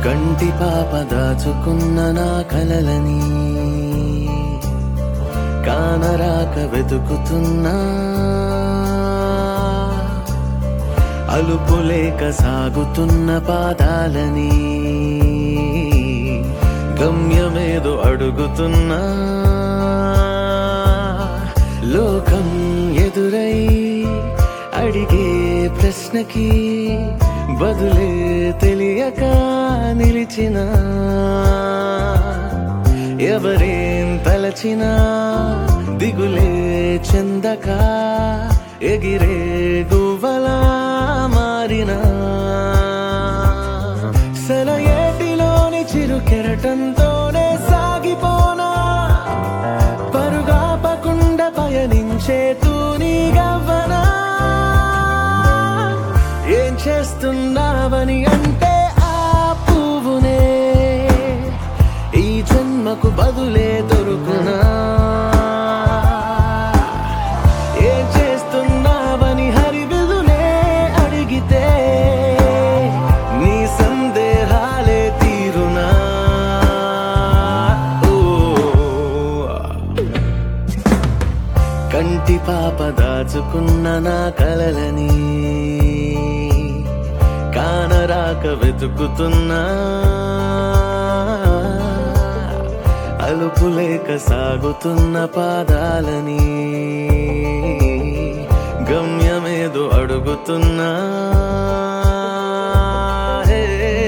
కంటి పాప దాచుకున్న నా కలలని కానరాక వెతుకుతున్నా అలుపులేక సాగుతున్న పాదాలని గమ్యమేదో అడుగుతున్నా లోకం ఎదురై అడిగే ప్రశ్నకి బదులే తెలియక నిలిచిన ఎవరేం తలచినా దిగులే చెందక ఎగిరే గువ్వలా మారినా సెలయేటిలోని చిరు కెరటంతోనే సాగిపోనా పరుగాపకుండా పయనించే తూని గవ్వనా ఏం చేస్తున్నావని అంటే ఆ పువ్వునే ఈ జన్మకు బదులే దొరుకునా ఏం చేస్తున్నావని హరివిదులే అడిగితే నీ సందేహాలే తీరునా ఓ కంటి పాప దాచుకున్న నా కలలని కానరాక వెతుకుతున్నా అలుపులేక సాగుతున్న పాదాలని గమ్యమేదో అడుగుతున్నా హే.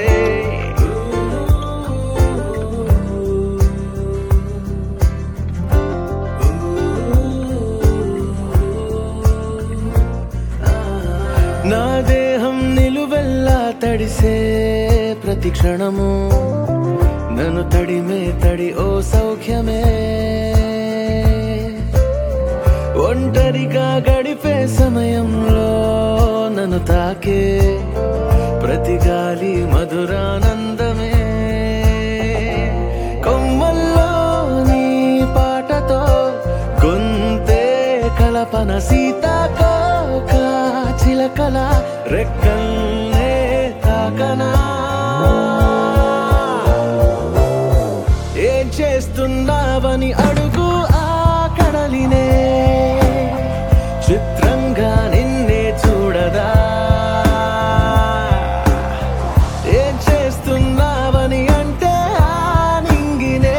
నా దేహం నిలువెల్లా తడిసే ప్రతి క్షణము నన్ను తడిమే తడి ఓ సౌఖ్యమే ఒంటరిగా గడిపే సమయంలో నన్ను తాకే ప్రతి గాలి మధురానందమే కొమ్మల్లో నీ పాటతో గొంతే కలపన సీతాకోక చిలకల రెక్కల్నే తాకనా ఏం చేస్తున్నావని అడుగు ఆ కడలినే చిత్రంగా నిన్నే చూడదా ఏం చేస్తున్నావని అంటే ఆ నింగినే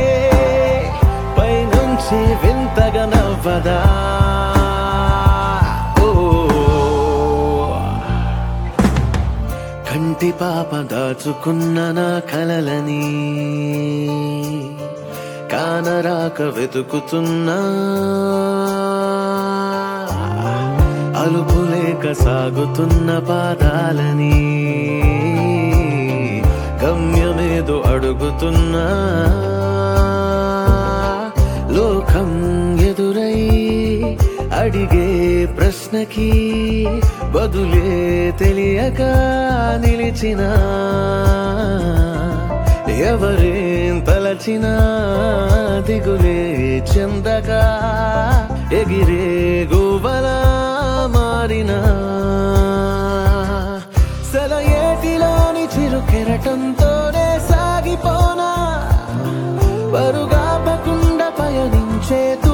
పైనుంచి వింతగా నవ్వదా ఓ కంటి పాప దాచుకున్న నా కలలని కానరాక వెతుకుతున్నా అలుపులేక సాగుతున్న పాదాలని గమ్యమేదో అడుగుతున్నా లోకం ఎదురై అడిగే ప్రశ్నకి బదులే తెలియక నిలిచిన ఎవరేం తలచినా దిగులే చెందగా ఎగిరే గువ్వలా మారినా సెలయేటిలోని చిరు కెరటంతోనే సాగిపోనా పరుగాపకుండా పయనించే తూ